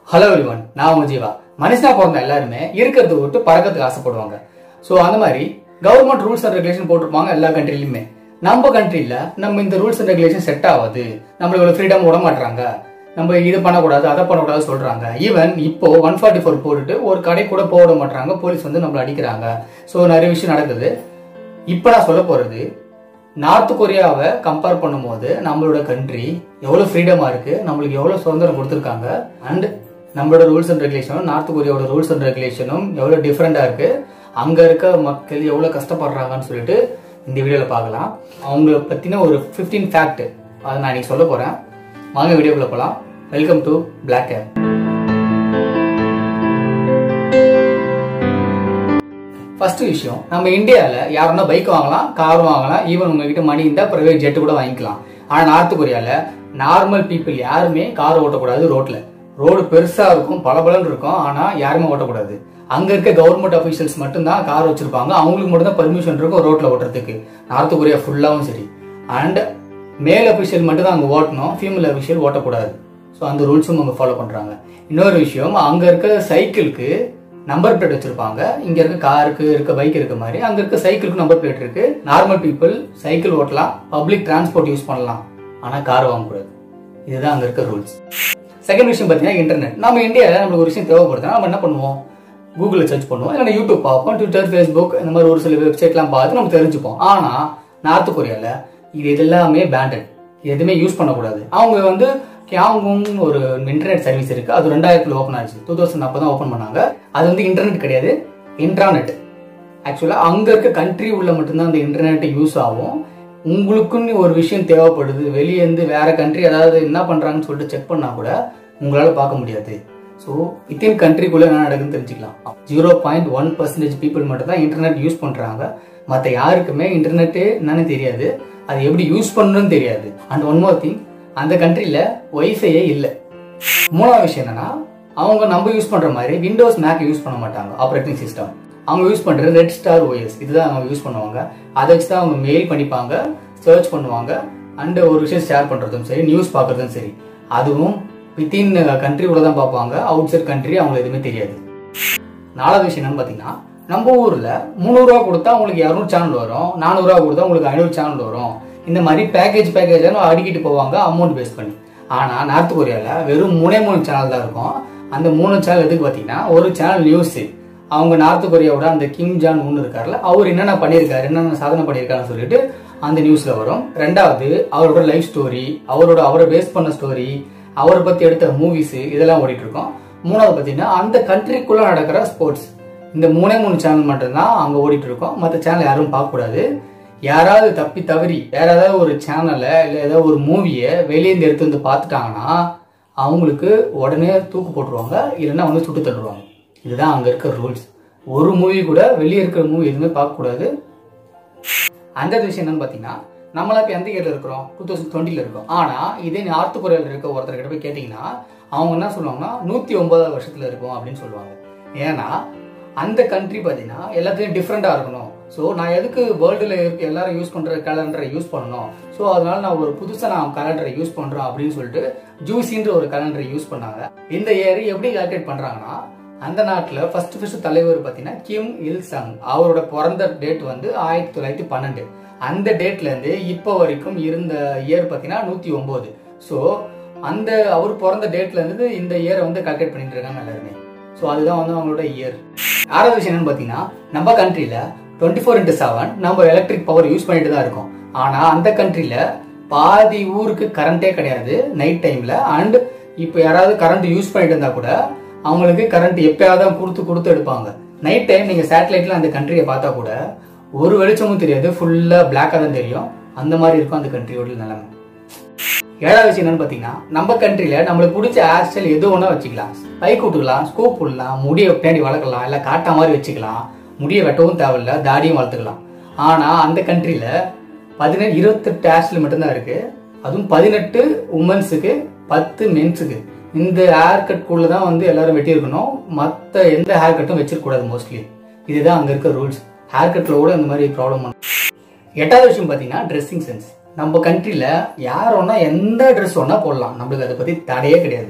hello everyone நான் உங்க ஜீவா மனுஷனா பிறந்த எல்லாருமே இருக்கிறத விட்டு பறக்கிறதுக்கு ஆசைப்படுவாங்க ஸோ அந்த மாதிரி கவர்மெண்ட் ரூல்ஸ் அண்ட் ரெகுலேஷன் போட்டிருப்பாங்க எல்லா கண்ட்ரிலையுமே நம்ம கண்ட்ரில நம்ம இந்த ரூல்ஸ் அண்ட் ரெகுலேஷன் செட் ஆகாது நம்மளுக்கு இவ்வளவு ஃப்ரீடம் விட மாட்டாங்க நம்ம இது பண்ணக்கூடாது அதை பண்ணக்கூடாது சொல்றாங்க ஈவன் இப்போ ஒன் ஃபார்ட்டி ஃபோர் போட்டுட்டு ஒரு கடை கூட போக விட மாட்டாங்க போலீஸ் வந்து நம்மள அடிக்கிறாங்க ஸோ நிறைய விஷயம் நடக்குது இப்போ நான் சொல்ல போறது நார்த் கொரியாவை கம்பேர் பண்ணும்போது நம்மளோட கண்ட்ரி எவ்வளோ ஃப்ரீடமாக இருக்கு நம்மளுக்கு எவ்வளோ சுதந்திரம் கொடுத்துருக்காங்க அண்ட் நம்மளோட ரூல்ஸ் அண்ட் ரெகுலேஷனும் நார்த் கொரியாவோட ரூல்ஸ் அண்ட் ரெகுலேஷனும் எவ்வளோ டிஃப்ரெண்டாக இருக்கு அங்கே இருக்க மக்கள் எவ்வளோ கஷ்டப்படுறாங்கன்னு சொல்லிட்டு இந்த வீடியோவில் பார்க்கலாம் அவங்கள பற்றின ஒரு ஃபிஃப்டீன் ஃபேக்ட் அதை நான் இன்னைக்கு சொல்ல போகிறேன் வாங்க வீடியோக்குள்ள போகலாம் welcome to black cap first விஷயம் நம்ம இந்தியாவில் யாருன்னா பைக் வாங்கலாம் கார் வாங்கலாம் ஈவன் உங்ககிட்ட மணி இருந்தால் ப்ரைவேட் ஜெட்டு கூட வாங்கிக்கலாம் ஆனால் நார்த் கொரியாவில் நார்மல் பீப்புள் யாருமே கார் ஓட்டக்கூடாது ரோட்ல ரோடு பெருசாக இருக்கும் பளபளன்னு இருக்கும் ஆனால் யாருமே ஓட்டக்கூடாது அங்கே இருக்க கவர்மெண்ட் அஃபீஷியல்ஸ் மட்டும்தான் கார் வச்சிருப்பாங்க அவங்களுக்கு மட்டும் தான் பர்மிஷன் இருக்கும் ரோட்ல ஓட்டுறதுக்கு நார்த் கொரியா ஃபுல்லாகவும் சரி அண்ட் மேல் அஃபிஷியல் மட்டும் தான் அங்கே ஓட்டணும் ஃபீமேல் அஃபிஷியல் ஓட்டக்கூடாது ஸோ அந்த ரூல்ஸும் அவங்க ஃபாலோ பண்ணுறாங்க இன்னொரு விஷயம் அங்கே இருக்க சைக்கிளுக்கு நம்பர் பிளேட் வச்சிருப்பாங்க இங்க இருக்க காருக்கு இருக்க பைக் இருக்க மாதிரி அங்க இருக்க சைக்கிளுக்கு நம்பர் பிளேட் இருக்கு நார்மல் பீப்புள் சைக்கிள் ஓட்டலாம் பப்ளிக் டிரான்ஸ்போர்ட் யூஸ் பண்ணலாம் ஆனா கார் வாங்கக்கூடாது இதுதான் அங்க இருக்க ரூல்ஸ் செகண்ட் விஷயம் பார்த்தீங்கன்னா இன்டர்நெட் நம்ம இந்தியாவில் நம்மளுக்கு ஒரு விஷயம் தேவைப்படுதுன்னா நம்ம என்ன பண்ணுவோம் கூகுளில் சர்ச் பண்ணுவோம் இல்லைன்னா யூடியூப் பார்ப்போம் ட்விட்டர் ஃபேஸ்புக் இந்த மாதிரி ஒரு சில வெப்சைட்லாம் பார்த்து நம்ம தெரிஞ்சுப்போம் ஆனா நார்த் கொரியாவில் இது எல்லாமே பேண்டட் எதுவுமே யூஸ் பண்ணக்கூடாது அவங்க வந்து கியாங்குங் ஒரு இன்டர்நெட் சர்வீஸ் இருக்கு அது ரெண்டாயிரத்துல ஓப்பன் ஆச்சு டூ தௌசண்ட் அப்போ தான் ஓப்பன் பண்ணாங்க அது வந்து இன்டர்நெட் கிடையாது இன்ட்ராநெட் ஆக்சுவலாக அங்கே இருக்க கண்ட்ரி உள்ள மட்டும்தான் அந்த இன்டர்நெட் யூஸ் ஆகும் உங்களுக்குன்னு ஒரு விஷயம் தேவைப்படுது வெளியே இருந்து வேற கண்ட்ரி அதாவது என்ன பண்றாங்கன்னு சொல்லிட்டு செக் பண்ணா கூட உங்களால பார்க்க முடியாது ஸோ வித்தின் கண்ட்ரிக்குள்ள என்ன நடக்குதுன்னு தெரிஞ்சுக்கலாம் zero point one percentage people மட்டும் தான் இன்டர்நெட் யூஸ் பண்றாங்க மற்ற யாருக்குமே இன்டர்நெட்டே என்னன்னு தெரியாது அது எப்படி யூஸ் பண்ணணும்னு தெரியாது அண்ட் ஒன் மோர் திங் அந்த கண்ட்ரியில் ஒய்ஃபையே இல்லை மூணாவது விஷயம் என்னன்னா அவங்க நம்ம யூஸ் பண்ற மாதிரி விண்டோஸ் மேக் யூஸ் பண்ண மாட்டாங்க ஆப்ரேட்டிங் சிஸ்டம் அவங்க யூஸ் பண்றது ரெட் ஸ்டார் ஓஎஸ் இதுதான் அவங்க யூஸ் பண்ணுவாங்க அதை வச்சு தான் அவங்க மெயில் பண்ணிப்பாங்க சர்ச் பண்ணுவாங்க அண்ட் ஒரு விஷயம் ஷேர் பண்றதும் சரி நியூஸ் பார்க்கறதும் சரி அதுவும் வித்தின் கண்ட்ரி உள்ள தான் பார்ப்பாங்க அவுட் சைட் கண்ட்ரி அவங்களுக்கு எதுவுமே தெரியாது நாலாவது விஷயம் என்னன்னு பார்த்தீங்கன்னா நம்ம ஊர்ல முந்நூறுரூவா கொடுத்தா உங்களுக்கு இரநூறு சேனல் வரும் நானூறுரூவா கொடுத்தா உங்களுக்கு ஐநூறு சேனல் வரும் இந்த மாதிரி பேக்கேஜ் பேக்கேஜ் அடிக்கிட்டு போவாங்க அமௌண்ட் பேஸ் பண்ணி ஆனா நார்த் கொரியால வெறும் மூணே மூணு சேனல் தான் இருக்கும் அந்த மூணு சேனல் எதுக்கு பார்த்தீங்கன்னா ஒரு சேனல் நியூஸ் அவங்க நார்த் கொரியாவோட அந்த கிம் ஜான் ஒன்று இருக்கார்ல அவர் என்னென்ன பண்ணியிருக்காரு என்னென்ன சாதனை பண்ணியிருக்காருன்னு சொல்லிட்டு அந்த நியூஸ்ல வரும் ரெண்டாவது அவரோட லைஃப் ஸ்டோரி அவரோட அவரை பேஸ் பண்ண ஸ்டோரி அவரை பத்தி எடுத்த மூவிஸ் இதெல்லாம் ஓடிட்டு இருக்கோம் மூணாவது பார்த்தீங்கன்னா அந்த கண்ட்ரிக்குள்ள நடக்கிற ஸ்போர்ட்ஸ் இந்த மூணே மூணு சேனல் மட்டும்தான் அங்கே ஓடிட்டு இருக்கோம் மற்ற சேனல் யாரும் பார்க்கக்கூடாது யாராவது தப்பி தவறி வேற ஏதாவது ஒரு சேனலை இல்லை ஏதாவது ஒரு மூவியை வெளியேந்து எடுத்து வந்து பார்த்துட்டாங்கன்னா அவங்களுக்கு உடனே தூக்கு போட்டுருவாங்க இல்லைன்னா வந்து சுட்டு தள்ளுவாங்க இதுதான் அங்கே இருக்க ரூல்ஸ் ஒரு மூவி கூட வெளியே இருக்கிற மூவி எதுவுமே பார்க்கக்கூடாது அந்த விஷயம் என்னன்னு பார்த்தீங்கன்னா நம்மளா இப்போ எந்த இயர்ல இருக்கிறோம் டூ தௌசண்ட் டுவெண்ட்டில இருக்கோம் ஆனால் இதே நார்த் கொரியாவில் இருக்க ஒருத்தர் கிட்ட போய் கேட்டிங்கன்னா அவங்க என்ன சொல்லுவாங்கன்னா நூற்றி ஒன்பதாவது வருஷத்துல இருக்கும் அப்படின்னு சொல்லுவாங்க ஏன்னா அந்த கண்ட்ரி பார்த்தீங்கன்னா எல்லாத்துலேயும் டிஃப்ரெண்ட்டாக இருக்கணும் ஸோ நான் எதுக்கு வேர்ல்டில் இருக்க எல்லாரும் யூஸ் பண்ணுற கேலண்டரை யூஸ் பண்ணணும் ஸோ அதனால நான் ஒரு புதுசாக நான் கேலண்டரை யூஸ் பண்ணுறேன் அப்படின்னு சொல்லிட்டு ஜூசின்ற ஒரு கேலண்டரை யூஸ் பண்ணாங்க இந்த இயர் எப்படி கால்குலேட் பண்ணுறாங்கன்னா அந்த நாட்டில் ஃபர்ஸ்ட் ஃபர்ஸ்ட் தலைவர் பார்த்தீங்கன்னா கிம் இல் சங் அவரோட பிறந்த டேட் வந்து ஆயிரத்தி தொள்ளாயிரத்தி பன்னெண்டு அந்த டேட்லேருந்து இப்போ வரைக்கும் இருந்த இயர் பார்த்தீங்கன்னா நூற்றி ஒம்பது ஸோ அந்த அவர் பிறந்த டேட்ல இருந்து இந்த இயரை வந்து கால்குலேட் பண்ணிட்டு இருக்காங்க எல்லாருமே ஸோ அதுதான் வந்து அவங்களோட இயர் ஆறாவது விஷயம் என்னன்னு பார்த்தீங்கன்னா நம்ம கண்ட்ரியில் டுவெண்ட்டி ஃபோர் இன்ட்டு செவன் நம்ம எலக்ட்ரிக் பவர் யூஸ் பண்ணிட்டு தான் இருக்கோம் ஆனால் அந்த கண்ட்ரியில் பாதி ஊருக்கு கரண்டே கிடையாது நைட் டைமில் அண்ட் இப்போ யாராவது கரண்ட் யூஸ் பண்ணிட்டு இருந்தா கூட அவங்களுக்கு கரண்ட் எப்பயாவது தான் கொடுத்து கொடுத்து எடுப்பாங்க நைட் டைம் நீங்கள் சேட்டலைட்டில் அந்த கண்ட்ரியை பார்த்தா கூட ஒரு வெளிச்சமும் தெரியாது ஃபுல்லாக பிளாக்காக தான் தெரியும் அந்த மாதிரி இருக்கும் அந்த கண்ட்ரியோட நிலைமை ஏழாவது விஷயம் என்னன்னு பார்த்தீங்கன்னா நம்ம கண்ட்ரியில் நம்மளுக்கு பிடிச்ச ஹேர் ஸ்டைல் எது ஒன்றா வச்சுக்கலாம் பைக் விட்டுக்கலாம் ஸ்கூப் விடலாம் முடியை பின்னாடி வளர்க்கலாம் இல்லை காட்டா மாதிரி வச்சுக்கலாம் முடியை வெட்டவும் தேவையில்ல தாடியும் வளர்த்துக்கலாம் ஆனால் அந்த கண்ட்ரியில் பதினெட்டு இருபத்தெட்டு ஹேர் ஸ்டைல் மட்டும்தான் இருக்கு அதுவும் பதினெட்டு உமன்ஸுக்கு பத்து மென்ஸுக்கு இந்த ஹேர் கட்குள்ள தான் வந்து எல்லாரும் வெட்டியிருக்கணும் மற்ற எந்த ஹேர் கட்டும் வச்சிருக்கக்கூடாது மோஸ்ட்லி இதுதான் அங்கே இருக்க ரூல்ஸ் ஹேர் கட்டில் கூட இந்த மாதிரி ப்ராப்ளம் எட்டாவது விஷயம் பார்த்தீங்கன்னா ட்ரெஸ்ஸிங் சென்ஸ் நம்ம கண்ட்ரியில் யார் வேணா எந்த ட்ரெஸ் வேணா போடலாம் நம்மளுக்கு அதை பற்றி தடையே கிடையாது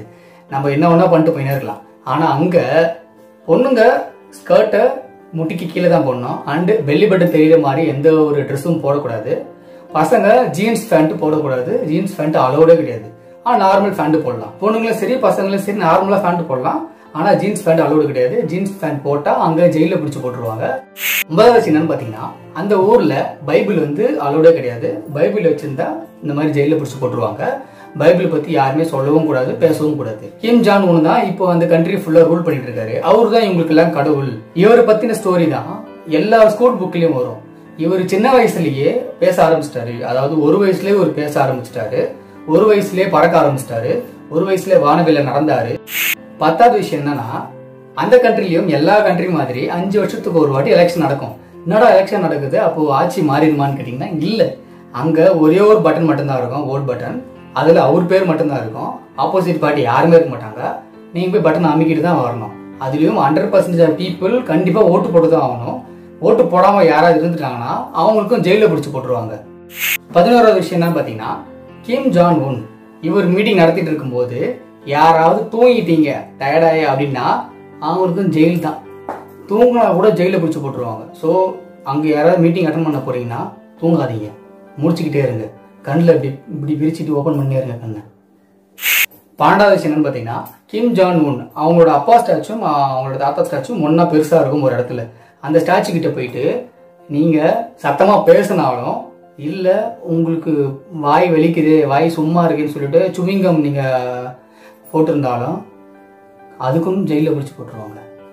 நம்ம என்ன வேணா பண்ணிட்டு போயினே இருக்கலாம் ஆனா அங்க பொண்ணுங்க ஸ்கர்ட்டை முட்டிக்கு கீழே தான் போடணும் அண்டு பெல்லி பட்டன் தெரியுற மாதிரி எந்த ஒரு ட்ரெஸ்ஸும் போடக்கூடாது பசங்க ஜீன்ஸ் பேண்ட் போடக்கூடாது ஜீன்ஸ் பேண்ட் அலோடே கிடையாது ஆனால் நார்மல் பேண்ட் போடலாம் பொண்ணுங்களும் சரி பசங்களும் சரி நார்மலாக பேண்ட் போடலாம் ஆனால் ஜீன்ஸ் பேண்ட் அலோடு கிடையாது ஜீன்ஸ் பேண்ட் போட்டால் அங்கே ஜெயிலில் பிடிச்சி போட்டுருவாங்க ஒன்பதாவது விஷயம் என்னன்னு பார்த்தீங்கன்னா அந்த ஊரில் பைபிள் வந்து அலோடே கிடையாது பைபிள் வச்சிருந்தா இந்த மாதிரி ஜெயிலில் பிடிச்சி போட்டுருவாங்க பைபிள் பத்தி யாருமே சொல்லவும் கூடாது பேசவும் கூடாது கிம் ஜான் ஒன்று தான் இப்போ அந்த கண்ட்ரி ஃபுல்லா ரூல் பண்ணிட்டு இருக்காரு அவரு தான் இவங்களுக்கு எல்லாம் கடவுள் இவரை பத்தின ஸ்டோரி தான் எல்லா ஸ்கூல் புக்லயும் வரும் இவர் சின்ன வயசுலயே பேச ஆரம்பிச்சிட்டாரு அதாவது ஒரு வயசுலயே ஒரு பேச ஆரம்பிச்சிட்டாரு ஒரு வயசுலயே பறக்க ஆரம்பிச்சிட்டாரு ஒரு வயசுலயே வானவில நடந்தாரு பத்தாவது விஷயம் என்னன்னா அந்த கண்ட்ரிலயும் எல்லா கண்ட்ரி மாதிரி அஞ்சு வருஷத்துக்கு ஒரு வாட்டி எலெக்ஷன் நடக்கும் என்னடா எலெக்ஷன் நடக்குது அப்போ ஆட்சி மாறிடுமான்னு கேட்டீங்கன்னா இல்ல அங்க ஒரே ஒரு பட்டன் மட்டும்தான் இருக்கும் ஓட் பட்டன் அதுல அவர் பேர் மட்டும்தான் இருக்கும் ஆப்போசிட் பார்ட்டி யாருமே இருக்க மாட்டாங்க நீங்க போய் பட்டன் அமைக்கிட்டு தான் வரணும் அதுலயும் ஹண்ட்ரட் பர்சன்டேஜ் பீப்புள் கண்டிப்பா ஓட்டு போட்டு தான் ஆகணும் ஓட்டு போடாம யாராவது இருந்துட்டாங்கன்னா அவங்களுக்கும் ஜெயில பிடிச்சு போட்டுருவாங்க பதினோராவது விஷயம் என்ன பாத்தீங்கன்னா கிம் ஜான் உன் இவர் மீட்டிங் நடத்திட்டு இருக்கும்போது யாராவது தூங்கிட்டீங்க டயர்டாய அப்படின்னா அவங்களுக்கும் ஜெயில் தான் தூங்கினா கூட ஜெயில பிடிச்சி போட்டுருவாங்க ஸோ அங்கே யாராவது மீட்டிங் அட்டன் பண்ண போறீங்கன்னா தூங்காதீங்க முடிச்சுக்கிட்டே இருங்க கண்ணில் இப்படி இப்படி விரிச்சிட்டு ஓப்பன் பண்ணே இருங்க கண்ணை பன்னெண்டாவது விஷயம் என்னன்னு பார்த்தீங்கன்னா கிம் ஜான் உன் அவங்களோட அப்பா ஸ்டாச்சும் அவங்களோட தாத்தா ஸ்டாச்சும் ஒன்றா பெருசாக இருக்கும் ஒரு இடத்துல அந்த ஸ்டாச்சு கிட்ட போயிட்டு நீங்கள் சத்தமாக பேசினாலும் இல்லை உங்களுக்கு வாய் வலிக்குது வாய் சும்மா இருக்குன்னு சொல்லிட்டு சுவிங்கம் நீங்கள் போட்டிருந்தாலும் அதுக்கும் ஜெயிலில் பிடிச்சி போட்டுருவாங்க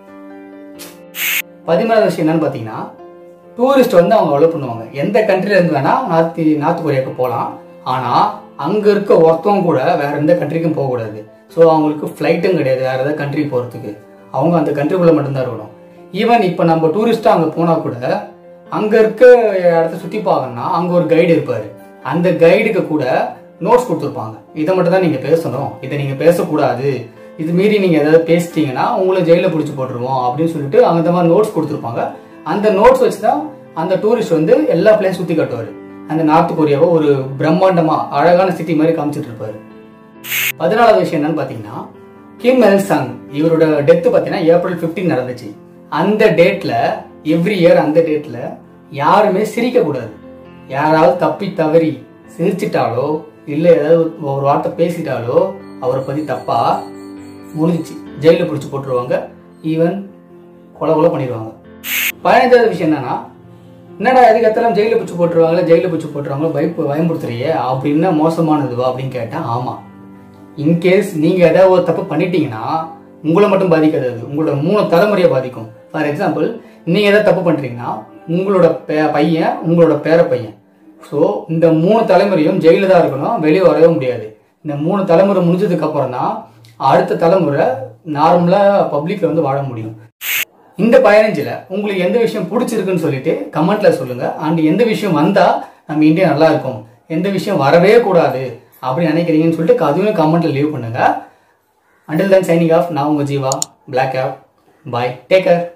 பதிமூணாவது விஷயம் என்னன்னு பார்த்தீங்கன்னா டூரிஸ்ட் வந்து அவங்க அலோவ் பண்ணுவாங்க எந்த கண்ட்ரில இருந்து வேணா நார்த் நார்த் கொரியாவுக்கு போகலாம் ஆனால் அங்கே இருக்க ஒருத்தவங்க கூட வேற எந்த கண்ட்ரிக்கும் போகக்கூடாது ஸோ அவங்களுக்கு ஃப்ளைட்டும் கிடையாது வேற ஏதாவது கண்ட்ரி போகிறதுக்கு அவங்க அந்த கண்ட்ரிக்குள்ளே மட்டும்தான் இருக்கணும் ஈவன் இப்போ நம்ம டூரிஸ்ட்டாக அங்கே போனால் கூட அங்கே இருக்க இடத்த சுற்றி பார்க்கணும்னா அங்கே ஒரு கைடு இருப்பார் அந்த கைடுக்கு கூட நோட்ஸ் கொடுத்துருப்பாங்க இதை மட்டும் தான் நீங்கள் பேசணும் இதை நீங்கள் பேசக்கூடாது இது மீறி நீங்கள் ஏதாவது பேசிட்டீங்கன்னா உங்களை ஜெயிலில் பிடிச்சி போட்டுருவோம் அப்படின்னு சொல்லிட்டு அந்த மாதிரி நோட்ஸ் கொடுத்துருப்பாங்க அந்த நோட்ஸ் வச்சு தான் அந்த டூரிஸ்ட் வந்து எல்லா பிளேஸ் சுற்றி காட்டுவார் அந்த நார்த் கொரியாவை ஒரு பிரம்மாண்டமா அழகான சிட்டி மாதிரி காமிச்சிட்டு இருப்பாரு பதினாலாவது விஷயம் என்னன்னு பார்த்தீங்கன்னா கிம் எல் சங் இவரோட டெத்து பார்த்தீங்கன்னா ஏப்ரல் 15 நடந்துச்சு அந்த டேட்ல எவ்ரி இயர் அந்த டேட்ல யாருமே சிரிக்க கூடாது யாராவது தப்பி தவறி சிரிச்சிட்டாலோ இல்லை ஏதாவது ஒரு வார்த்தை பேசிட்டாலோ அவரை பத்தி தப்பா முடிஞ்சிச்சு ஜெயிலில் பிடிச்சி போட்டுருவாங்க ஈவன் கொலை கொலை பண்ணிடுவாங்க பதினஞ்சாவது விஷயம் என்னன்னா என்னடா எதுக்கு எத்தனை ஜெயிலில் பிடிச்சி போட்டுருவாங்களே ஜெயிலில் பிடிச்சி போட்டுருவாங்களோ பயப்பு பயமுறுத்துறியே அப்படின்னா மோசமானதுவா அப்படின்னு கேட்டேன் ஆமா இன்கேஸ் நீங்க ஏதாவது ஒரு தப்பு பண்ணிட்டீங்கன்னா உங்களை மட்டும் பாதிக்காது அது உங்களோட மூணு தலைமுறையை பாதிக்கும் ஃபார் எக்ஸாம்பிள் நீங்க ஏதாவது தப்பு பண்றீங்கன்னா உங்களோட பே- பையன் உங்களோட பேர பையன் ஸோ இந்த மூணு தலைமுறையும் ஜெயிலில் தான் இருக்கணும் வெளியே வரவே முடியாது இந்த மூணு தலைமுறை முடிஞ்சதுக்கு அப்புறம் தான் அடுத்த தலைமுறை நார்மலா பப்ளிக்ல வந்து வாழ முடியும் இந்த பதினஞ்சுல உங்களுக்கு எந்த விஷயம் பிடிச்சிருக்குன்னு சொல்லிட்டு கமெண்ட்ல சொல்லுங்க அண்ட் எந்த விஷயம் வந்தா நம்ம இந்தியா நல்லா இருக்கும் எந்த விஷயம் வரவே கூடாது அப்படி நினைக்கிறீங்கன்னு சொல்லிட்டு அதுவும் கமெண்ட்ல லீவ் பண்ணுங்க அண்டில் தென் சைனிங் ஆஃப் நான் உங்க Jeeva black of bye take care